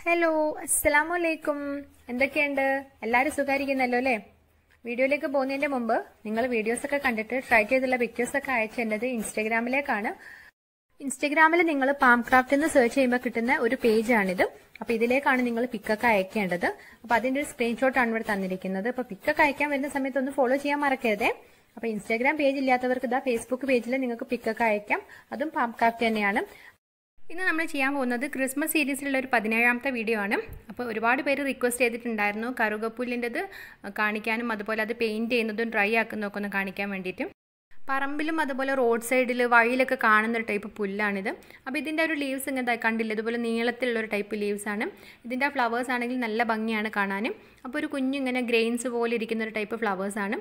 hello അസ്സലാമു അലൈക്കും എന്തൊക്കെയുണ്ട് എല്ലാവരും സുഖായിരിക്കുന്നല്ലോ അല്ലേ വീഡിയോയിലേക്ക് പോകുന്നതിന്റെ മുമ്പ് നിങ്ങൾ വീഡിയോസ് ഒക്കെ കണ്ടിട്ട് ട്രൈ ചെയ്തുള്ള പിക്ചേഴ്സ് ഒക്കെ അയച്ചേണ്ടത് ഇൻസ്റ്റഗ്രാമിലേക്കാണ് ഇൻസ്റ്റഗ്രാമിൽ നിങ്ങൾ പാം ക്രാഫ്റ്റ് എന്ന് സെർച്ച് ചെയ്യുമ്പോൾ കിട്ടുന്ന ഒരു പേജാണിത് അപ്പൊ ഇതിലേക്കാണ് നിങ്ങൾ പിക്കൊക്കെ അയക്കേണ്ടത് അപ്പൊ അതിന്റെ ഒരു സ്ക്രീൻഷോട്ടാണ് ഇവിടെ തന്നിരിക്കുന്നത് അപ്പൊ പിക്കൊക്കെ അയക്കാൻ വരുന്ന സമയത്ത് ഒന്ന് ഫോളോ ചെയ്യാൻ മറക്കരുതേ അപ്പൊ ഇൻസ്റ്റാഗ്രാം പേജ് ഇല്ലാത്തവർക്ക് ഇതാ ഫേസ്ബുക്ക് പേജിൽ നിങ്ങൾക്ക് പിക്കൊക്കെ അയക്കാം അതും പാം ക്രാഫ്റ്റ് തന്നെയാണ് ഇന്ന് നമ്മൾ ചെയ്യാൻ പോകുന്നത് ക്രിസ്മസ് സീരീസിലുള്ള ഒരു പതിനേഴാമത്തെ വീഡിയോ ആണ് അപ്പോൾ ഒരുപാട് പേര് റിക്വസ്റ്റ് ചെയ്തിട്ടുണ്ടായിരുന്നു കറുകപ്പുല്ലിൻ്റെത് കാണിക്കാനും അതുപോലെ അത് പെയിൻറ്റ് ചെയ്യുന്നതും ഡ്രൈ ആക്കുന്നതൊക്കെ ഒന്ന് കാണിക്കാൻ വേണ്ടിയിട്ട് പറമ്പിലും അതുപോലെ റോഡ് സൈഡിൽ വഴിയിലൊക്കെ കാണുന്ന ഒരു ടൈപ്പ് പുല്ലാണിത് അപ്പോൾ ഇതിൻ്റെ ഒരു ലീവ്സ് ഇങ്ങനെ കണ്ടില്ല ഇതുപോലെ നീളത്തിലുള്ള ഒരു ടൈപ്പ് ലീവ്സ് ആണ് ഇതിൻ്റെ ഫ്ലവേഴ്സ് ആണെങ്കിൽ നല്ല ഭംഗിയാണ് കാണാനും അപ്പോൾ ഒരു കുഞ്ഞിങ്ങനെ ഗ്രെയിൻസ് പോലെ ഇരിക്കുന്ന ഒരു ടൈപ്പ് ഫ്ലവേഴ്സ് ആണ്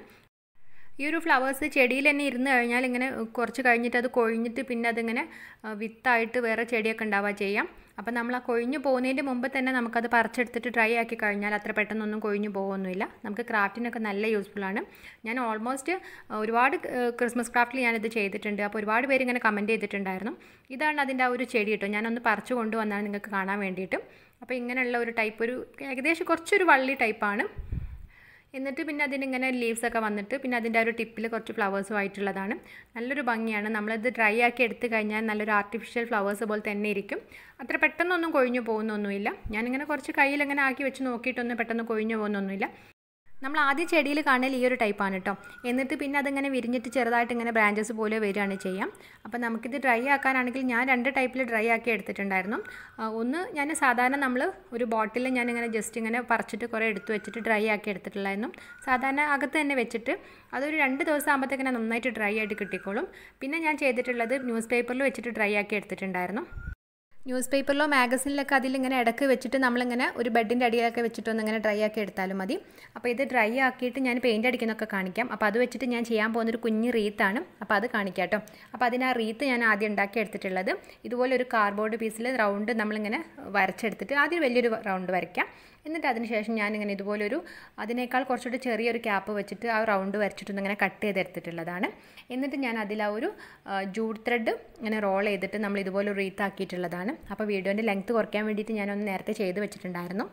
ഈ ഒരു ഫ്ലവേഴ്സ് ചെടിയിൽ തന്നെ ഇരുന്ന് കഴിഞ്ഞാൽ ഇങ്ങനെ കുറച്ച് കഴിഞ്ഞിട്ട് അത് കൊഴിഞ്ഞിട്ട് പിന്നെ അതിങ്ങനെ വിത്തായിട്ട് വേറെ ചെടിയൊക്കെ ഉണ്ടാവുക ചെയ്യാം അപ്പം നമ്മൾ ആ കൊഴിഞ്ഞു പോകുന്നതിൻ്റെ മുമ്പ് തന്നെ നമുക്കത് പറിച്ചെടുത്തിട്ട് ഡ്രൈ ആക്കി കഴിഞ്ഞാൽ അത്ര പെട്ടെന്നൊന്നും കൊഴിഞ്ഞു പോകുമൊന്നുമില്ല നമുക്ക് ക്രാഫ്റ്റിനൊക്കെ നല്ല യൂസ്ഫുള്ളാണ് ഞാൻ ഓൾമോസ്റ്റ് ഒരുപാട് ക്രിസ്മസ് ക്രാഫ്റ്റിൽ ഞാനിത് ചെയ്തിട്ടുണ്ട് അപ്പോൾ ഒരുപാട് പേര് ഇങ്ങനെ കമൻറ്റ് ചെയ്തിട്ടുണ്ടായിരുന്നു ഇതാണ് അതിൻ്റെ ആ ഒരു ചെടി കേട്ടോ ഞാനൊന്ന് പറിച്ചു കൊണ്ടുവന്നാണ് നിങ്ങൾക്ക് കാണാൻ വേണ്ടിയിട്ട് അപ്പോൾ ഇങ്ങനെയുള്ള ഒരു ടൈപ്പ് ഒരു ഏകദേശം കുറച്ചൊരു വള്ളി ടൈപ്പാണ് എന്നിട്ട് പിന്നെ അതിനിങ്ങനെ ലീവ്സ് ഒക്കെ വന്നിട്ട് പിന്നെ അതിൻ്റെ ഒരു ടിപ്പിൽ കുറച്ച് ഫ്ലവേഴ്സും ആയിട്ടുള്ളതാണ് നല്ലൊരു ഭംഗിയാണ് നമ്മളിത് ഡ്രൈ ആക്കി എടുത്തു കഴിഞ്ഞാൽ നല്ലൊരു ആർട്ടിഫിഷ്യൽ ഫ്ലവേഴ്സ് പോലെ തന്നെ ഇരിക്കും അത്ര പെട്ടെന്നൊന്നും കൊഴിഞ്ഞു പോകുന്നൊന്നുമില്ല ഞാനിങ്ങനെ കുറച്ച് കയ്യിൽ ഇങ്ങനെ ആക്കി വെച്ച് നോക്കിയിട്ടൊന്നും പെട്ടെന്ന് കൊഴിഞ്ഞു പോകുന്നൊന്നുമില്ല നമ്മൾ ആദ്യം ചെടിയിൽ കാണൽ ഈ ഒരു ടൈപ്പാണ് കേട്ടോ എന്നിട്ട് പിന്നെ അതിങ്ങനെ വിരിഞ്ഞിട്ട് ചെറുതായിട്ട് ഇങ്ങനെ ബ്രാഞ്ചസ് പോലെ വരികയാണ് ചെയ്യാം അപ്പോൾ നമുക്കിത് ഡ്രൈ ആക്കാനാണെങ്കിൽ ഞാൻ രണ്ട് ടൈപ്പിൽ ഡ്രൈ ആക്കി എടുത്തിട്ടുണ്ടായിരുന്നു ഒന്ന് ഞാൻ സാധാരണ നമ്മൾ ഒരു ബോട്ടിൽ ഞാനിങ്ങനെ ജസ്റ്റ് ഇങ്ങനെ പറിച്ചിട്ട് കുറേ എടുത്ത് വെച്ചിട്ട് ഡ്രൈ ആക്കി എടുത്തിട്ടുണ്ടായിരുന്നു സാധാരണ അകത്ത് തന്നെ വെച്ചിട്ട് അതൊരു രണ്ട് ദിവസം ആകുമ്പോഴത്തേക്കിനെ നന്നായിട്ട് ഡ്രൈ ആയിട്ട് കിട്ടിക്കോളും പിന്നെ ഞാൻ ചെയ്തിട്ടുള്ളത് ന്യൂസ് പേപ്പറിൽ വെച്ചിട്ട് ഡ്രൈ ആക്കി എടുത്തിട്ടുണ്ടായിരുന്നു ന്യൂസ് പേപ്പറിലോ മാഗസിനിലൊക്കെ അതിലിങ്ങനെ ഇടക്ക് വെച്ചിട്ട് നമ്മളിങ്ങനെ ഒരു ബെഡിൻ്റെ അടിയിലൊക്കെ വെച്ചിട്ട് ഒന്നിങ്ങനെ ഡ്രൈ ആക്കി എടുത്താലും മതി അപ്പോൾ ഇത് ഡ്രൈ ആക്കിയിട്ട് ഞാൻ പെയിൻറ്റ് അടിക്കുന്നൊക്കെ കാണിക്കാം അപ്പോൾ അത് വെച്ചിട്ട് ഞാൻ ചെയ്യാൻ പോകുന്നൊരു കുഞ്ഞ് റീത്താണ് അപ്പോൾ അത് കാണിക്കാം കേട്ടോ അപ്പോൾ അതിന് ആ റീത്ത് ഞാൻ ആദ്യം ഉണ്ടാക്കി എടുത്തിട്ടുള്ളത് ഇതുപോലെ ഒരു കാർഡ്ബോർഡ് പീസിൽ റൗണ്ട് നമ്മളിങ്ങനെ വരച്ചെടുത്തിട്ട് ആദ്യം വലിയൊരു റൗണ്ട് വരയ്ക്കാം എന്നിട്ട് അതിന് ശേഷം ഞാനിങ്ങനെ ഇതുപോലൊരു അതിനേക്കാൾ കുറച്ചുകൂടി ചെറിയൊരു ക്യാപ്പ് വെച്ചിട്ട് ആ റൗണ്ട് വരച്ചിട്ടൊന്ന് ഇങ്ങനെ കട്ട് ചെയ്തെടുത്തിട്ടുള്ളതാണ് എന്നിട്ട് ഞാൻ അതിൽ ആ ഒരു ജൂഡ് ത്രെഡ് ഇങ്ങനെ റോൾ ചെയ്തിട്ട് നമ്മൾ ഇതുപോലെ റീത്ത് ആക്കിയിട്ടുള്ളതാണ് അപ്പോൾ വീഡിയോൻ്റെ ലെങ്ത്ത് കുറയ്ക്കാൻ വേണ്ടിയിട്ട് ഞാനൊന്ന് നേരത്തെ ചെയ്ത് വെച്ചിട്ടുണ്ടായിരുന്നു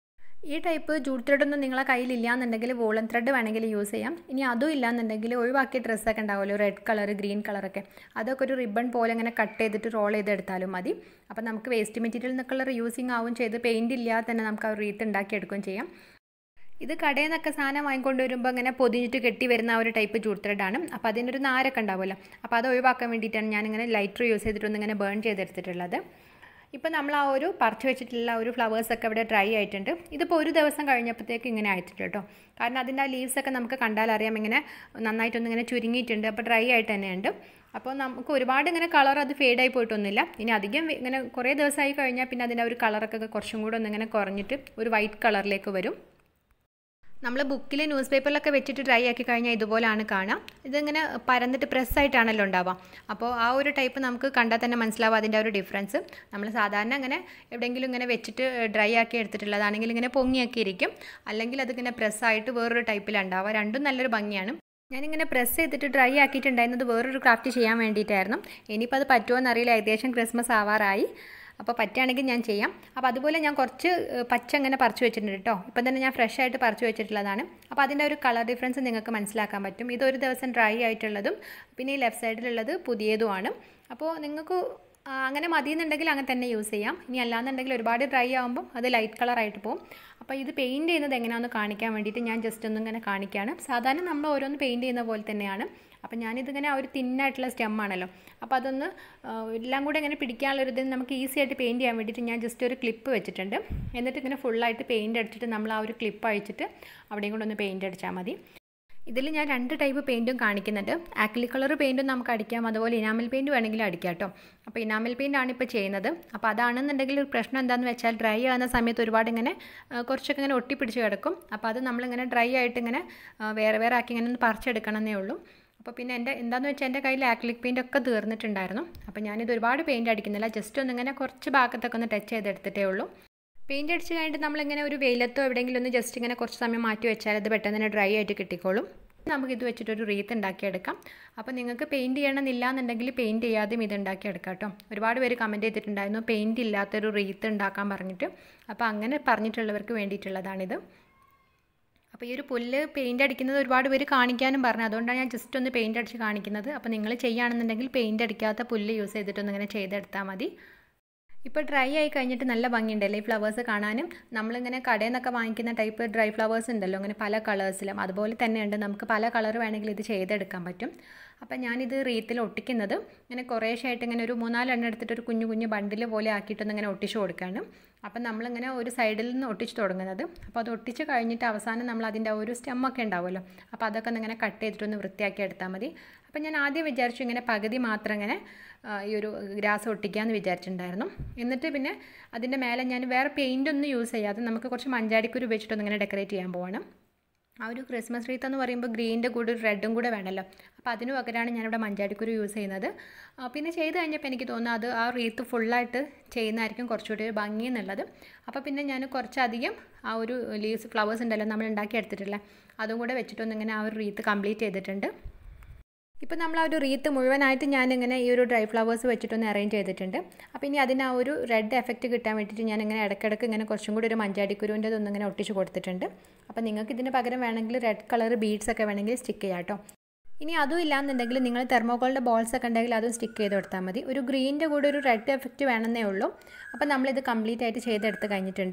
ഈ ടൈപ്പ് ജൂഡ് ത്രെഡ് ഒന്നും നിങ്ങളെ കയ്യിലില്ല എന്നുണ്ടെങ്കിൽ വോളൻ ത്രെഡ് വേണമെങ്കിൽ യൂസ് ചെയ്യാം ഇനി അതും ഇല്ലാന്നുണ്ടെങ്കിൽ ഒഴിവാക്കിയ ഡ്രസ്സൊക്കെ ഉണ്ടാവുമല്ലോ റെഡ് കളർ ഗ്രീൻ കളറൊക്കെ അതൊക്കെ ഒരു റിബൺ പോലെ ഇങ്ങനെ കട്ട് ചെയ്തിട്ട് റോൾ ചെയ്തെടുത്താലും മതി അപ്പോൾ നമുക്ക് വേസ്റ്റ് മെറ്റീരിയൽ നിന്നൊക്കെയുള്ള റിയൂസിങ് ആവും ചെയ്ത് പെയിൻറ്റ് ഇല്ലാതെ തന്നെ നമുക്ക് ആ റീത്ത് ഉണ്ടാക്കി എടുക്കുകയും ചെയ്യാം ഇത് കടയിൽ നിന്നൊക്കെ സാധനം വാങ്ങിക്കൊണ്ട് വരുമ്പോൾ ഇങ്ങനെ പൊതിഞ്ഞിട്ട് കെട്ടി വരുന്ന ഒരു ടൈപ്പ് ജൂഡ് ത്രെഡാണ് അപ്പോൾ അതിൻ്റെ ഒരു നാരൊക്കെ ഉണ്ടാവുമല്ലോ അപ്പോൾ അത് ഒഴിവാക്കാൻ വേണ്ടിയിട്ടാണ് ഞാനിങ്ങനെ ലൈറ്റർ യൂസ് ചെയ്തിട്ടൊന്ന് ഇങ്ങനെ ബേൺ ചെയ്തെടുത്തിട്ടുള്ളത് ഇപ്പോൾ നമ്മൾ ആ ഒരു പറിച്ച് വെച്ചിട്ടുള്ള ഒരു ഫ്ലവേഴ്സൊക്കെ ഇവിടെ ഡ്രൈ ആയിട്ടുണ്ട് ഇതിപ്പോൾ ഒരു ദിവസം കഴിഞ്ഞപ്പോഴത്തേക്ക് ഇങ്ങനെ ആയിട്ടുണ്ട് കേട്ടോ കാരണം അതിൻ്റെ ആ ലീവ്സൊക്കെ നമുക്ക് കണ്ടാൽ അറിയാം ഇങ്ങനെ നന്നായിട്ടൊന്ന് ഇങ്ങനെ ചുരുങ്ങിയിട്ടുണ്ട് അപ്പോൾ ഡ്രൈ ആയിട്ട് തന്നെയുണ്ട് അപ്പോൾ നമുക്ക് ഒരുപാട് ഇങ്ങനെ കളർ അത് ഫെയ്ഡായി പോയിട്ടൊന്നുമില്ല ഇനി അധികം ഇങ്ങനെ കുറേ ദിവസമായി കഴിഞ്ഞാൽ പിന്നെ അതിൻ്റെ ഒരു കളറൊക്കെ കുറച്ചും കൂടെ ഒന്നിങ്ങനെ കുറഞ്ഞിട്ട് ഒരു വൈറ്റ് കളറിലേക്ക് വരും നമ്മൾ ബുക്കിൽ ന്യൂസ് പേപ്പറിലൊക്കെ വെച്ചിട്ട് ഡ്രൈ ആക്കി കഴിഞ്ഞാൽ ഇതുപോലാണ് കാണാം ഇതിങ്ങനെ പരന്നിട്ട് പ്രസ്സായിട്ടാണല്ലോ ഉണ്ടാവുക അപ്പോൾ ആ ഒരു ടൈപ്പ് നമുക്ക് കണ്ടാൽ തന്നെ മനസ്സിലാവും അതിൻ്റെ ഒരു ഡിഫറൻസ് നമ്മൾ സാധാരണ അങ്ങനെ എവിടെയെങ്കിലും ഇങ്ങനെ വെച്ചിട്ട് ഡ്രൈ ആക്കി എടുത്തിട്ടുള്ളതാണെങ്കിൽ ഇങ്ങനെ പൊങ്ങിയൊക്കെ ഇരിക്കും അല്ലെങ്കിൽ അതിങ്ങനെ പ്രസ്സായിട്ട് വേറൊരു ടൈപ്പിലുണ്ടാവുക രണ്ടും നല്ലൊരു ഭംഗിയാണ് ഞാനിങ്ങനെ പ്രസ് ചെയ്തിട്ട് ഡ്രൈ ആക്കിയിട്ടുണ്ടായിരുന്നത് വേറൊരു ക്രാഫ്റ്റ് ചെയ്യാൻ വേണ്ടിയിട്ടായിരുന്നു ഇനിയിപ്പോൾ അത് പറ്റുമോ എന്നറിയില്ല ഏകദേശം ക്രിസ്മസ് ആവാറായി അപ്പോൾ പറ്റുകയാണെങ്കിൽ ഞാൻ ചെയ്യാം അപ്പോൾ അതുപോലെ ഞാൻ കുറച്ച് പച്ച അങ്ങനെ പറിച്ചു വെച്ചിട്ടുണ്ട് കേട്ടോ ഇപ്പം തന്നെ ഞാൻ ഫ്രഷ് ആയിട്ട് പറിച്ചു വെച്ചിട്ടുള്ളതാണ് അപ്പോൾ അതിൻ്റെ ഒരു കളർ ഡിഫറൻസ് നിങ്ങൾക്ക് മനസ്സിലാക്കാൻ പറ്റും ഇതൊരു ദിവസം ഡ്രൈ ആയിട്ടുള്ളതും പിന്നെ ഈ ലെഫ്റ്റ് സൈഡിലുള്ളത് പുതിയതുമാണ് അപ്പോൾ നിങ്ങൾക്ക് അങ്ങനെ മതിയെന്നുണ്ടെങ്കിൽ അങ്ങനെ തന്നെ യൂസ് ചെയ്യാം ഇനി അല്ലാന്നുണ്ടെങ്കിൽ ഒരുപാട് ഡ്രൈ ആകുമ്പോൾ അത് ലൈറ്റ് കളറായിട്ട് പോകും അപ്പോൾ ഇത് പെയിൻറ്റ് ചെയ്യുന്നത് എങ്ങനെയാണെന്ന് കാണിക്കാൻ വേണ്ടിയിട്ട് ഞാൻ ജസ്റ്റ് ഒന്നും ഇങ്ങനെ കാണിക്കുകയാണ് സാധാരണ നമ്മൾ ഓരോന്ന് പെയിൻറ്റ് ചെയ്യുന്ന പോലെ തന്നെയാണ് അപ്പം ഞാനിതിങ്ങനെ ഒരു തിന്നായിട്ടുള്ള സ്റ്റെമ്മാണല്ലോ അപ്പോൾ അതൊന്ന് എല്ലാം കൂടെ ഇങ്ങനെ പിടിക്കാനുള്ള ഒരു ഇതിന് നമുക്ക് ഈസി ആയിട്ട് പെയിൻറ്റ് ചെയ്യാൻ വേണ്ടിയിട്ട് ഞാൻ ജസ്റ്റ് ഒരു ക്ലിപ്പ് വെച്ചിട്ടുണ്ട് എന്നിട്ട് ഇങ്ങനെ ഫുള്ളായിട്ട് പെയിൻറ്റ് അടിച്ചിട്ട് നമ്മൾ ആ ഒരു ക്ലിപ്പ് അഴിച്ചിട്ട് അവിടെയും കൂടെ ഒന്ന് പെയിൻറ്റ് അടിച്ചാൽ മതി ഇതിൽ ഞാൻ രണ്ട് ടൈപ്പ് പെയിൻറ്റും കാണിക്കുന്നുണ്ട് ആക്ലി കളർ പെയിൻറ്റും നമുക്ക് അടിക്കാം അതുപോലെ ഇനാമൽ പെയിൻറ്റ് വേണമെങ്കിലും അടിക്കാം കേട്ടോ അപ്പോൾ ഇനാമൽ പെയിൻ്റ് ആണ് ഇപ്പോൾ ചെയ്യുന്നത് അപ്പോൾ അതാണെന്നുണ്ടെങ്കിൽ ഒരു പ്രശ്നം എന്താണെന്ന് വെച്ചാൽ ഡ്രൈ ആകുന്ന സമയത്ത് ഒരുപാട് ഇങ്ങനെ കുറച്ചൊക്കെ ഇങ്ങനെ ഒട്ടിപ്പിടിച്ച് കിടക്കും അപ്പോൾ അത് നമ്മളിങ്ങനെ ഡ്രൈ ആയിട്ട് ഇങ്ങനെ വേറെ വേറെ ആക്കി ഇങ്ങനെ ഒന്ന് പറിച്ചെടുക്കണമെന്നേ ഉള്ളൂ അപ്പോൾ പിന്നെ എൻ്റെ എന്താണെന്ന് വെച്ചാൽ എൻ്റെ കയ്യിൽ ആക്ലിക് പെയിൻ്റ് ഒക്കെ തീർന്നിട്ടുണ്ടായിരുന്നു അപ്പോൾ ഞാനിത് ഒരുപാട് പെയിൻറ്റ് അടിക്കുന്നില്ല ജസ്റ്റ് ഒന്നിങ്ങനെ കുറച്ച് ഭാഗത്തൊക്കെ ഒന്ന് ടച്ച് ചെയ്തെടുത്തിട്ടേ ഉള്ളൂ പെയിൻറ്റ് അടിച്ച് കഴിഞ്ഞിട്ട് നമ്മളിങ്ങനെ ഒരു വെയിലത്തോ എവിടെയെങ്കിലും ഒന്ന് ജസ്റ്റ് ഇങ്ങനെ കുറച്ച് സമയം മാറ്റി വെച്ചാൽ അത് പെട്ടെന്ന് തന്നെ ഡ്രൈ ആയിട്ട് കിട്ടിക്കോളും നമുക്ക് ഇത് വെച്ചിട്ടൊരു റീത്ത് ഉണ്ടാക്കിയെടുക്കാം അപ്പോൾ നിങ്ങൾക്ക് പെയിൻറ്റ് ചെയ്യണമെന്നില്ല എന്നുണ്ടെങ്കിൽ പെയിൻറ്റ് ചെയ്യാതെയും ഇത് ഉണ്ടാക്കിയെടുക്കാം കേട്ടോ ഒരുപാട് പേര് കമൻറ്റ് ചെയ്തിട്ടുണ്ടായിരുന്നു പെയിൻറ്റ് ഇല്ലാത്തൊരു റീത്ത് ഉണ്ടാക്കാൻ പറഞ്ഞിട്ട് അപ്പോൾ അങ്ങനെ പറഞ്ഞിട്ടുള്ളവർക്ക് വേണ്ടിയിട്ടുള്ളതാണിത് അപ്പോൾ ഈ ഒരു പുല്ല് പെയിൻറ്റ് അടിക്കുന്നത് ഒരുപാട് പേര് കാണിക്കാനും പറഞ്ഞു അതുകൊണ്ടാണ് ഞാൻ ജസ്റ്റ് ഒന്ന് പെയിൻറ്റ് അടിച്ച് കാണിക്കുന്നത് അപ്പോൾ നിങ്ങൾ ചെയ്യുകയാണെന്നുണ്ടെങ്കിൽ പെയിൻറ്റ് അടിക്കാത്ത പുല്ല് യൂസ് ചെയ്തിട്ടൊന്ന് ഇങ്ങനെ ചെയ്തെടുത്താൽ മതി ഇപ്പോൾ ഡ്രൈ ആയി കഴിഞ്ഞിട്ട് നല്ല ഭംഗിയുണ്ടല്ലേ ഈ ഫ്ലവേഴ്സ് കാണാനും നമ്മളിങ്ങനെ കടയിൽ നിന്നൊക്കെ വാങ്ങിക്കുന്ന ടൈപ്പ് ഡ്രൈ ഫ്ലവേഴ്സ് ഉണ്ടല്ലോ അങ്ങനെ പല കളേഴ്സിലും അതുപോലെ തന്നെയുണ്ട് നമുക്ക് പല കളർ വേണമെങ്കിൽ ഇത് ചെയ്തെടുക്കാൻ പറ്റും അപ്പം ഞാനിത് റീത്തിൽ ഒട്ടിക്കുന്നത് ഇങ്ങനെ കുറേശ്ശായിട്ട് ഇങ്ങനെ ഒരു മൂന്നാലെണ്ണം എടുത്തിട്ട് ഒരു കുഞ്ഞു കുഞ്ഞു ബണ്ടിൽ പോലെ ആക്കിയിട്ടൊന്ന് ഇങ്ങനെ ഒട്ടിച്ച് കൊടുക്കുകയാണ് അപ്പം നമ്മളിങ്ങനെ ഒരു സൈഡിൽ നിന്ന് ഒട്ടിച്ച് തുടങ്ങുന്നത് അപ്പോൾ അത് ഒട്ടിച്ച് കഴിഞ്ഞിട്ട് അവസാനം നമ്മൾ അതിൻ്റെ ഒരു സ്റ്റെമ്മൊക്കെ ഉണ്ടാവുമല്ലോ അപ്പോൾ അതൊക്കെ ഒന്ന് ഇങ്ങനെ കട്ട് ചെയ്തിട്ടൊന്ന് വൃത്തിയാക്കി എടുത്താൽ മതി അപ്പം ഞാൻ ആദ്യം വിചാരിച്ചു ഇങ്ങനെ പകുതി മാത്രം ഇങ്ങനെ ഈ ഒരു ഗ്രാസ് ഒട്ടിക്കാമെന്ന് വിചാരിച്ചിട്ടുണ്ടായിരുന്നു എന്നിട്ട് പിന്നെ അതിൻ്റെ മേലെ ഞാൻ വേറെ പെയിൻ്റ് ഒന്നും യൂസ് ചെയ്യാതെ നമുക്ക് കുറച്ച് മഞ്ചാടിക്കുരു വെച്ചിട്ടൊന്ന് ഇങ്ങനെ ഡെക്കറേറ്റ് ചെയ്യാൻ പോവാണ് ആ ഒരു ക്രിസ്മസ് റീത്ത് എന്ന് പറയുമ്പോൾ ഗ്രീൻ്റെ കൂടെ ഒരു റെഡും കൂടെ വേണമല്ലോ അപ്പോൾ അതിന് പകരമാണ് ഞാനിവിടെ മഞ്ചാടിക്കുരു യൂസ് ചെയ്യുന്നത് പിന്നെ ചെയ്ത് കഴിഞ്ഞപ്പോൾ എനിക്ക് തോന്നുന്നു അത് ആ റീത്ത് ഫുള്ളായിട്ട് ചെയ്യുന്നതായിരിക്കും കുറച്ചുകൂടി ഒരു ഭംഗി എന്നുള്ളത് അപ്പോൾ പിന്നെ ഞാൻ കുറച്ചധികം ആ ഒരു ലീവ്സ് ഫ്ലവേഴ്സ് ഉണ്ടല്ലോ നമ്മൾ ഉണ്ടാക്കി എടുത്തിട്ടില്ല അതും കൂടെ വെച്ചിട്ടൊന്നിങ്ങനെ ആ ഒരു റീത്ത് കംപ്ലീറ്റ് ചെയ്തിട്ടുണ്ട് ഇപ്പോൾ നമ്മൾ ആ ഒരു റീത്ത് മുഴുവനായിട്ട് ഞാനിങ്ങനെ ഈ ഒരു ഡ്രൈ ഫ്ലവേഴ്സ് വെച്ചിട്ടൊന്ന് അറേഞ്ച് ചെയ്തിട്ടുണ്ട് അപ്പോൾ ഇനി അതിന് ആ ഒരു റെഡ് എഫക്റ്റ് കിട്ടാൻ വേണ്ടിയിട്ട് ഞാനിങ്ങനെ ഇടയ്ക്കിടയ്ക്ക് ഇങ്ങനെ കുറച്ചും കൂടി ഒരു മഞ്ചാടിക്കുരുവിൻ്റെ ഇതൊന്നും ഇങ്ങനെ ഒട്ടിച്ച് കൊടുത്തിട്ടുണ്ട് അപ്പോൾ നിങ്ങൾക്ക് ഇതിന് പകരം വേണമെങ്കിൽ റെഡ് കളർ ബീഡ്സ് ഒക്കെ വേണമെങ്കിൽ സ്റ്റിക്ക് ചെയ്യാം കേട്ടോ ഇനി അതും ഇല്ലാന്നുണ്ടെങ്കിൽ നിങ്ങൾ തെർമോക്കോളിൻ്റെ ബോൾസ് ഒക്കെ ഉണ്ടെങ്കിൽ അതും സ്റ്റിക്ക് ചെയ്ത് കൊടുത്താൽ മതി ഒരു ഗ്രീനിൻ്റെ കൂടെ ഒരു റെഡ് എഫക്റ്റ് വേണമെന്നേ ഉള്ളൂ അപ്പോൾ നമ്മളിത് കംപ്ലീറ്റ് ആയിട്ട് ചെയ്തെടുത്ത് കഴിഞ്ഞിട്ടുണ്ട്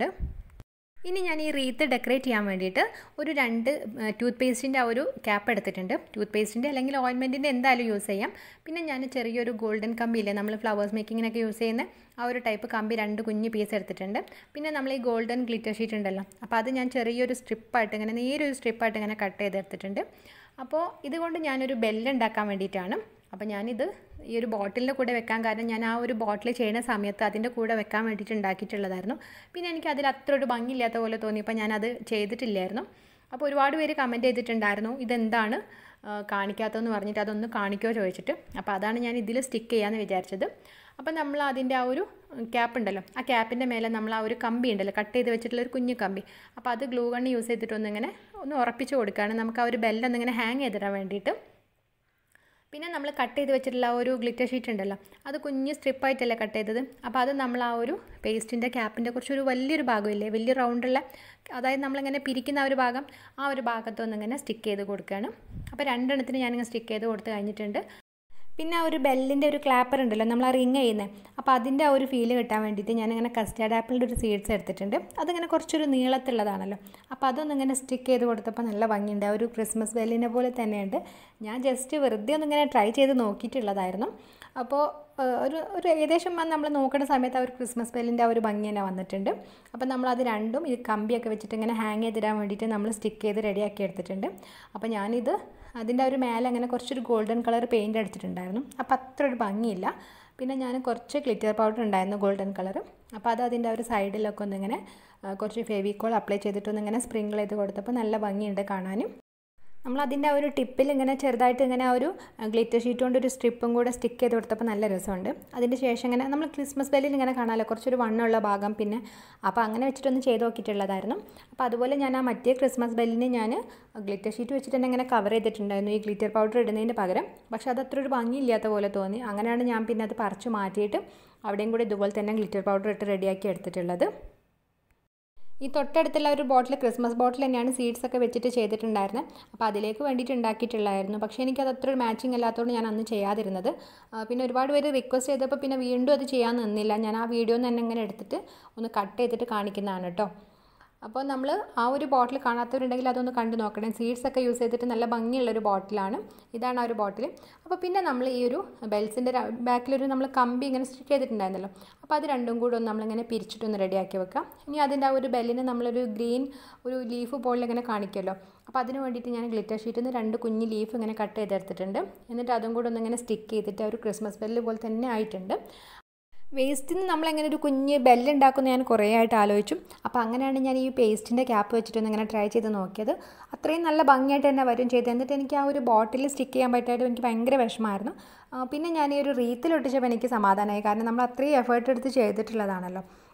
ഇനി ഞാൻ ഈ റീത്ത് ഡെക്കറേറ്റ് ചെയ്യാൻ വേണ്ടിയിട്ട് ഒരു രണ്ട് ടൂത്ത് പേസ്റ്റിൻ്റെ ആ ഒരു ക്യാപ്പ് എടുത്തിട്ടുണ്ട് ടൂത്ത് പേസ്റ്റിൻ്റെ അല്ലെങ്കിൽ ഓയിൻമെൻറ്റിൻ്റെ എന്തായാലും യൂസ് ചെയ്യാം പിന്നെ ഞാൻ ചെറിയൊരു ഗോൾഡൻ കമ്പിയില്ലേ നമ്മൾ ഫ്ലവേഴ്സ് മേക്കിങ്ങിനൊക്കെ യൂസ് ചെയ്യുന്ന ആ ഒരു ടൈപ്പ് കമ്പി രണ്ട് കുഞ്ഞ് പീസ് എടുത്തിട്ടുണ്ട് പിന്നെ നമ്മൾ ഈ ഗോൾഡൻ ഗ്ലിറ്റർ ഷീറ്റ് ഉണ്ടല്ലോ അപ്പോൾ അത് ഞാൻ ചെറിയൊരു സ്ട്രിപ്പായിട്ട് ഇങ്ങനെ നേരൊരു സ്ട്രിപ്പായിട്ട് ഇങ്ങനെ കട്ട് ചെയ്തെടുത്തിട്ടുണ്ട് അപ്പോൾ ഇതുകൊണ്ട് ഞാനൊരു ബെല്ല് ഉണ്ടാക്കാൻ വേണ്ടിയിട്ടാണ് അപ്പോൾ ഞാനിത് ഈ ഒരു ബോട്ടിലിൻ്റെ കൂടെ വെക്കാൻ കാരണം ഞാൻ ആ ഒരു ബോട്ടിൽ ചെയ്യുന്ന സമയത്ത് അതിൻ്റെ കൂടെ വെക്കാൻ വേണ്ടിയിട്ട് ഉണ്ടാക്കിയിട്ടുള്ളതായിരുന്നു പിന്നെ എനിക്ക് അതിൽ അത്ര ഒരു ഭംഗിയില്ലാത്ത പോലെ തോന്നിയപ്പോൾ ഞാനത് ചെയ്തിട്ടില്ലായിരുന്നു അപ്പോൾ ഒരുപാട് പേര് കമൻറ്റ് ചെയ്തിട്ടുണ്ടായിരുന്നു ഇതെന്താണ് കാണിക്കാത്തതെന്ന് പറഞ്ഞിട്ട് അതൊന്ന് കാണിക്കുമോ ചോദിച്ചിട്ട് അപ്പോൾ അതാണ് ഞാൻ ഇതിൽ സ്റ്റിക്ക് ചെയ്യാമെന്ന് വിചാരിച്ചത് അപ്പോൾ നമ്മൾ അതിൻ്റെ ആ ഒരു ക്യാപ്പ് ഉണ്ടല്ലോ ആ ക്യാപ്പിൻ്റെ മേലെ നമ്മൾ ആ ഒരു കമ്പി ഉണ്ടല്ലോ കട്ട് ചെയ്ത് വെച്ചിട്ടുള്ള ഒരു കുഞ്ഞു കമ്പി അപ്പോൾ അത് ഗ്ലൂ ഗണ്ണ് യൂസ് ചെയ്തിട്ടൊന്നിങ്ങനെ ഒന്ന് ഉറപ്പിച്ച് കൊടുക്കുകയാണ് നമുക്ക് ആ ഒരു ബെല്ലൊന്നിങ്ങനെ ഹാങ് ചെയ്തിടാൻ വേണ്ടിയിട്ട് പിന്നെ നമ്മൾ കട്ട് ചെയ്ത് വെച്ചിട്ടുള്ള ആ ഒരു ഗ്ലിറ്റർ ഷീറ്റ് ഉണ്ടല്ലോ അത് കുഞ്ഞ് സ്ട്രിപ്പായിട്ടല്ലേ കട്ട് ചെയ്തത് അപ്പോൾ അത് നമ്മൾ ആ ഒരു പേസ്റ്റിൻ്റെ ക്യാപ്പിൻ്റെ കുറച്ചൊരു വലിയൊരു ഭാഗമില്ലേ വലിയ റൗണ്ടുള്ള അതായത് നമ്മളിങ്ങനെ പിരിക്കുന്ന ആ ഒരു ഭാഗം ആ ഒരു ഭാഗത്തൊന്നിങ്ങനെ സ്റ്റിക്ക് ചെയ്ത് കൊടുക്കുകയാണ് അപ്പോൾ രണ്ടെണ്ണത്തിന് ഞാനിങ്ങനെ സ്റ്റിക്ക് ചെയ്ത് കൊടുത്ത് കഴിഞ്ഞിട്ടുണ്ട് പിന്നെ ആ ഒരു ബെല്ലിൻ്റെ ഒരു ക്ലാപ്പർ ഉണ്ടല്ലോ നമ്മൾ ആ റിങ് ചെയ്യുന്നത് അപ്പോൾ അതിൻ്റെ ആ ഒരു ഫീല് കിട്ടാൻ വേണ്ടിയിട്ട് ഞാനിങ്ങനെ കസ്റ്റാർഡ് ആപ്പിളിൻ്റെ ഒരു സീഡ്സ് എടുത്തിട്ടുണ്ട് അതിങ്ങനെ കുറച്ചൊരു നീളത്തുള്ളതാണല്ലോ അപ്പോൾ അതൊന്നിങ്ങനെ സ്റ്റിക്ക് ചെയ്ത് കൊടുത്തപ്പോൾ നല്ല ഭംഗിയുണ്ട് ആ ഒരു ക്രിസ്മസ് ബെല്ലിനെ പോലെ തന്നെയുണ്ട് ഞാൻ ജസ്റ്റ് വെറുതെ ഒന്നിങ്ങനെ ട്രൈ ചെയ്ത് നോക്കിയിട്ടുള്ളതായിരുന്നു അപ്പോൾ ഒരു ഒരു ഏകദേശം നമ്മൾ നോക്കുന്ന സമയത്ത് ആ ഒരു ക്രിസ്മസ് ബെല്ലിൻ്റെ ആ ഒരു ഭംഗി തന്നെ വന്നിട്ടുണ്ട് അപ്പോൾ നമ്മളത് രണ്ടും ഈ കമ്പിയൊക്കെ വെച്ചിട്ട് ഇങ്ങനെ ഹാങ് ചെയ്തിടാൻ വേണ്ടിയിട്ട് നമ്മൾ സ്റ്റിക്ക് ചെയ്ത് റെഡിയാക്കി എടുത്തിട്ടുണ്ട് അപ്പോൾ ഞാനിത് അതിൻ്റെ ഒരു മേലെ അങ്ങനെ കുറച്ചൊരു ഗോൾഡൻ കളർ പെയിൻറ്റ് അടിച്ചിട്ടുണ്ടായിരുന്നു അപ്പോൾ അത്ര ഒരു ഭംഗിയില്ല പിന്നെ ഞാൻ കുറച്ച് ഗ്ലിറ്റർ പൗഡർ ഉണ്ടായിരുന്നു ഗോൾഡൻ കളർ അപ്പോൾ അത് അതിൻ്റെ ഒരു സൈഡിലൊക്കെ ഒന്നിങ്ങനെ കുറച്ച് ഫെവിക്കോൾ അപ്ലൈ ചെയ്തിട്ടൊന്നിങ്ങനെ സ്പ്രിങ്കിൾ ചെയ്ത് കൊടുത്തപ്പോൾ നല്ല ഭംഗിയുണ്ട് കാണാനും നമ്മൾ അതിൻ്റെ ആ ഒരു ടിപ്പിൽ ഇങ്ങനെ ചെറുതായിട്ട് ഇങ്ങനെ ആ ഒരു ഗ്ലിറ്റർ ഷീറ്റ് കൊണ്ട് ഒരു സ്ട്രിപ്പും കൂടെ സ്റ്റിക്ക് ചെയ്ത് കൊടുത്തപ്പോൾ നല്ല രസമുണ്ട് അതിൻ്റെ ശേഷം ഇങ്ങനെ നമ്മൾ ക്രിസ്മസ് ബെല്ലിൽ ഇങ്ങനെ കാണാമല്ലോ കുറച്ചൊരു വണ്ണമുള്ള ഭാഗം പിന്നെ അപ്പോൾ അങ്ങനെ വെച്ചിട്ടൊന്ന് ചെയ്ത് നോക്കിയിട്ടുള്ളതായിരുന്നു അപ്പോൾ അതുപോലെ ഞാൻ ആ മറ്റേ ക്രിസ്മസ് ബെല്ലിന് ഞാൻ ഗ്ലിറ്റർ ഷീറ്റ് വെച്ചിട്ട് തന്നെ ഇങ്ങനെ കവർ ചെയ്തിട്ടുണ്ടായിരുന്നു ഈ ഗ്ലിറ്റർ പൗഡർ ഇടുന്നതിന് പകരം പക്ഷേ അത് അത്ര ഒരു ഭംഗിയില്ലാത്ത പോലെ തോന്നി അങ്ങനെയാണ് ഞാൻ പിന്നെ അത് പറിച്ച് മാറ്റിയിട്ട് അവിടെയും കൂടി ഇതുപോലെ തന്നെ ഗ്ലിറ്റർ പൗഡർ ഇട്ട് റെഡിയാക്കി എടുത്തിട്ടുള്ളത് ഈ തൊട്ടടുത്തുള്ള ഒരു ബോട്ടിൽ ക്രിസ്മസ് ബോട്ടിൽ തന്നെയാണ് സീഡ്സ് ഒക്കെ വെച്ചിട്ട് ചെയ്തിട്ടുണ്ടായിരുന്നത് അപ്പോൾ അതിലേക്ക് വേണ്ടിയിട്ട് ഉണ്ടാക്കിയിട്ടുള്ളായിരുന്നു പക്ഷേ എനിക്കത് അത്ര ഒരു മാച്ചിങ് അല്ലാത്തതുകൊണ്ട് ഞാൻ അന്ന് ചെയ്യാതിരുന്നത് പിന്നെ ഒരുപാട് പേര് റിക്വസ്റ്റ് ചെയ്തപ്പോൾ പിന്നെ വീണ്ടും അത് ചെയ്യാൻ നിന്നില്ല ഞാൻ ആ വീഡിയോ തന്നെ ഇങ്ങനെ എടുത്തിട്ട് ഒന്ന് കട്ട് ചെയ്തിട്ട് കാണിക്കുന്നതാണ് കേട്ടോ അപ്പോൾ നമ്മൾ ആ ഒരു ബോട്ടിൽ കാണാത്തവരുണ്ടെങ്കിൽ അതൊന്ന് കണ്ടു നോക്കണം സീഡ്സ് ഒക്കെ യൂസ് ചെയ്തിട്ട് നല്ല ഭംഗിയുള്ളൊരു ബോട്ടിലാണ് ഇതാണ് ആ ഒരു ബോട്ടിൽ അപ്പോൾ പിന്നെ നമ്മൾ ഈ ഒരു ബെൽസിൻ്റെ ബാക്കിലൊരു നമ്മൾ കമ്പി ഇങ്ങനെ സ്റ്റിക്ക് ചെയ്തിട്ടുണ്ടായിരുന്നല്ലോ അപ്പോൾ അത് രണ്ടും കൂടെ ഒന്ന് നമ്മളിങ്ങനെ പിരിച്ചിട്ടൊന്ന് റെഡിയാക്കി വെക്കാം ഇനി അതിൻ്റെ ആ ഒരു ബെല്ലിന് നമ്മളൊരു ഗ്രീൻ ഒരു ലീഫ് പോലെ ഇങ്ങനെ കാണിക്കുമല്ലോ അപ്പോൾ അതിന് വേണ്ടിയിട്ട് ഞാൻ ഗ്ലിറ്റർ ഷീറ്റിൽ നിന്ന് രണ്ട് കുഞ്ഞ് ലീഫ് ഇങ്ങനെ കട്ട് ചെയ്തെടുത്തിട്ടുണ്ട് എന്നിട്ട് അതും കൂടെ ഒന്നിങ്ങനെ സ്റ്റിക്ക് ചെയ്തിട്ട് ഒരു ക്രിസ്മസ് ബെല്ല് പോലെ തന്നെ ആയിട്ടുണ്ട് വേസ്റ്റിൽ നിന്ന് നമ്മളെങ്ങനെ ഒരു കുഞ്ഞ് ബെല്ലുണ്ടാക്കുന്ന ഞാൻ കുറേ ആയിട്ട് ആലോചിച്ചു അപ്പോൾ അങ്ങനെയാണ് ഞാൻ ഈ പേസ്റ്റിൻ്റെ ക്യാപ്പ് വെച്ചിട്ടൊന്ന് ഇങ്ങനെ ട്രൈ ചെയ്ത് നോക്കിയത് അത്രയും നല്ല ഭംഗിയായിട്ട് തന്നെ വരും ചെയ്ത് എന്നിട്ട് എനിക്ക് ആ ഒരു ബോട്ടിൽ സ്റ്റിക്ക് ചെയ്യാൻ പറ്റായിട്ട് എനിക്ക് ഭയങ്കര വിഷമമായിരുന്നു പിന്നെ ഞാൻ ഈ ഒരു റീത്തിൽ ഒട്ടിച്ചപ്പോൾ എനിക്ക് സമാധാനമായി കാരണം നമ്മൾ അത്രയും എഫേർട്ട് എടുത്ത് ചെയ്തിട്ടുള്ളതാണല്ലോ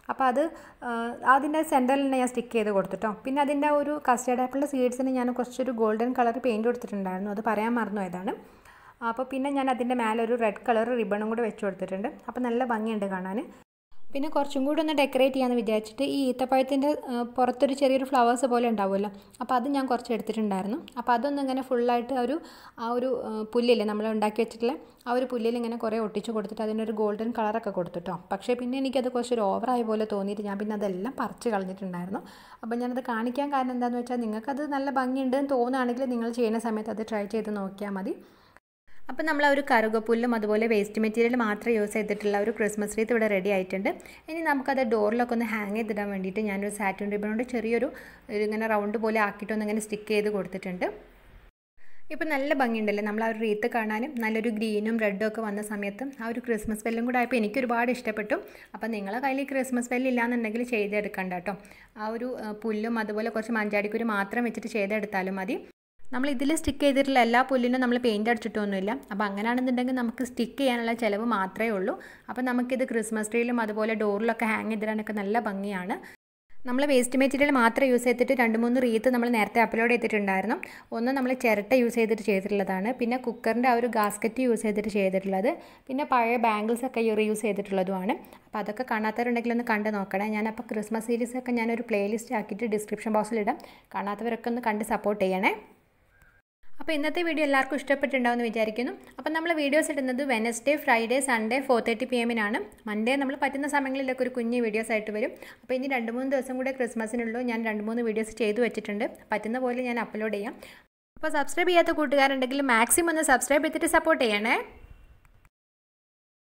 അപ്പോൾ അത് അതിൻ്റെ സെൻറ്ററിൽ തന്നെ ഞാൻ സ്റ്റിക്ക് ചെയ്ത് കൊടുത്തിട്ടോ പിന്നെ അതിൻ്റെ ഒരു കസ്റ്റേർഡ് ആപ്പിളിൻ്റെ സീഡ്സിന് ഞാൻ കുറച്ചൊരു ഗോൾഡൻ കളർ പെയിൻറ്റ് കൊടുത്തിട്ടുണ്ടായിരുന്നു അത് പറയാൻ മറന്നു പോയതാണ് അപ്പോൾ പിന്നെ ഞാൻ അതിൻ്റെ മേലെ ഒരു റെഡ് കളർ റിബണും കൂടെ വെച്ച് കൊടുത്തിട്ടുണ്ട് അപ്പോൾ നല്ല ഭംഗിയുണ്ട് കാണാൻ പിന്നെ കുറച്ചും കൂടി ഒന്ന് ഡെക്കറേറ്റ് ചെയ്യാമെന്ന് വിചാരിച്ചിട്ട് ഈ ഈത്തപ്പഴത്തിൻ്റെ പുറത്തൊരു ചെറിയൊരു ഫ്ലവേഴ്സ് പോലെ ഉണ്ടാവുമല്ലോ അപ്പോൾ അത് ഞാൻ കുറച്ച് എടുത്തിട്ടുണ്ടായിരുന്നു അപ്പോൾ അതൊന്നും ഇങ്ങനെ ഫുള്ളായിട്ട് ഒരു ആ ഒരു പുല്ലില്ലേ നമ്മൾ ഉണ്ടാക്കി വെച്ചിട്ടുള്ള ആ ഒരു പുല്ലിൽ ഇങ്ങനെ കുറേ ഒട്ടിച്ച് കൊടുത്തിട്ട് അതിനൊരു ഗോൾഡൻ കളറൊക്കെ കൊടുത്തിട്ടോ പക്ഷേ പിന്നെ എനിക്കത് കുറച്ചൊരു ഓവറായ പോലെ തോന്നിയിട്ട് ഞാൻ പിന്നെ അതെല്ലാം പറിച്ച് കളഞ്ഞിട്ടുണ്ടായിരുന്നു അപ്പോൾ ഞാനത് കാണിക്കാൻ കാരണം എന്താണെന്ന് വെച്ചാൽ നിങ്ങൾക്കത് നല്ല ഭംഗിയുണ്ടെന്ന് തോന്നുകയാണെങ്കിൽ നിങ്ങൾ ചെയ്യുന്ന സമയത്ത് അത് ട്രൈ ചെയ്ത് നോക്കിയാൽ മതി അപ്പോൾ നമ്മൾ ആ ഒരു കറുകപ്പുല്ലും അതുപോലെ വേസ്റ്റ് മെറ്റീരിയൽ മാത്രം യൂസ് ചെയ്തിട്ടുള്ള ഒരു ക്രിസ്മസ് റീത്ത് ഇവിടെ റെഡി ആയിട്ടുണ്ട് ഇനി നമുക്കത് ഡോറിലൊക്കെ ഒന്ന് ഹാങ് ചെയ്തിടാൻ വേണ്ടിയിട്ട് ഞാനൊരു സാറ്റിൻ റിബണോട് ചെറിയൊരു ഇങ്ങനെ റൗണ്ട് പോലെ ആക്കിയിട്ടൊന്ന് ഇങ്ങനെ സ്റ്റിക്ക് ചെയ്ത് കൊടുത്തിട്ടുണ്ട് ഇപ്പോൾ നല്ല ഭംഗിയുണ്ടല്ലേ നമ്മൾ ആ ഒരു റീത്ത് കാണാനും നല്ലൊരു ഗ്രീനും റെഡും ഒക്കെ വന്ന സമയത്ത് ആ ഒരു ക്രിസ്മസ് ബെല്ലും കൂടെ ആയപ്പോൾ എനിക്ക് ഒരുപാട് ഇഷ്ടപ്പെട്ടു അപ്പോൾ നിങ്ങളെ കയ്യിൽ ക്രിസ്മസ് ബെല്ല് ഇല്ലാന്നുണ്ടെങ്കിൽ ചെയ്തെടുക്കണ്ട കേട്ടോ ആ ഒരു പുല്ലും അതുപോലെ കുറച്ച് മഞ്ചാടിക്കുരു മാത്രം വെച്ചിട്ട് ചെയ്തെടുത്താലും മതി നമ്മൾ ഇതിൽ സ്റ്റിക്ക് ചെയ്തിട്ടുള്ള എല്ലാ പുല്ലിനും നമ്മൾ പെയിൻറ്റ് അടിച്ചിട്ടൊന്നുമില്ല അപ്പോൾ അങ്ങനെയാണെന്നുണ്ടെങ്കിൽ നമുക്ക് സ്റ്റിക്ക് ചെയ്യാനുള്ള ചിലവ് മാത്രമേ ഉള്ളൂ അപ്പോൾ നമുക്കിത് ക്രിസ്മസ് ട്രീയിലും അതുപോലെ ഡോറിലൊക്കെ ഹാങ് ചെയ്തിടാനൊക്കെ നല്ല ഭംഗിയാണ് നമ്മൾ വേസ്റ്റ് മെറ്റീരിയൽ മാത്രം യൂസ് ചെയ്തിട്ട് രണ്ട് മൂന്ന് റീത്ത് നമ്മൾ നേരത്തെ അപ്ലോഡ് ചെയ്തിട്ടുണ്ടായിരുന്നു ഒന്ന് നമ്മൾ ചിരട്ട യൂസ് ചെയ്തിട്ട് ചെയ്തിട്ടുള്ളതാണ് പിന്നെ കുക്കറിൻ്റെ ആ ഒരു ഗാസ്ക്കറ്റ് യൂസ് ചെയ്തിട്ട് ചെയ്തിട്ടുള്ളത് പിന്നെ പഴയ ബാംഗിൾസ് ഒക്കെ റീയൂസ് ചെയ്തിട്ടുള്ളതുമാണ് അപ്പോൾ അതൊക്കെ കാണാത്തവരുണ്ടെങ്കിൽ ഒന്ന് കണ്ട് നോക്കണേ ഞാനപ്പോൾ ക്രിസ്മസ് സീരീസ് ഒക്കെ ഞാനൊരു പ്ലേലിസ്റ്റ് ആക്കിയിട്ട് ഡിസ്ക്രിപ്ഷൻ ബോക്സിലിടാം കാണാത്തവരൊക്കെ ഒന്ന് കണ്ട് സപ്പോർട്ട് ചെയ്യണേ അപ്പോൾ ഇന്നത്തെ വീഡിയോ എല്ലാവർക്കും ഇഷ്ടപ്പെട്ടിട്ടുണ്ടാവുമെന്ന് വിചാരിക്കുന്നു അപ്പോൾ നമ്മൾ വീഡിയോസ് ഇടുന്നത് Wednesday Friday Sunday four thirty P എമ്മിനാണ് മൺഡേ നമ്മൾ പറ്റുന്ന സമയങ്ങളിലൊക്കെ ഒരു കുഞ്ഞ് വീഡിയോസ് ആയിട്ട് വരും അപ്പോൾ ഇനി രണ്ട് മൂന്ന് ദിവസം കൂടെ ക്രിസ്മസിനുള്ളൂ ഞാൻ രണ്ട് മൂന്ന് വീഡിയോസ് ചെയ്തു വെച്ചിട്ടുണ്ട് പറ്റുന്ന പോലെ ഞാൻ അപ്ലോഡ് ചെയ്യാം അപ്പോൾ സബ്സ്ക്രൈബ് ചെയ്യാത്ത കൂട്ടുകാരുണ്ടെങ്കിൽ മാക്സിമം ഒന്ന് സബ്സ്ക്രൈബ് ചെയ്തിട്ട് സപ്പോർട്ട് ചെയ്യണേ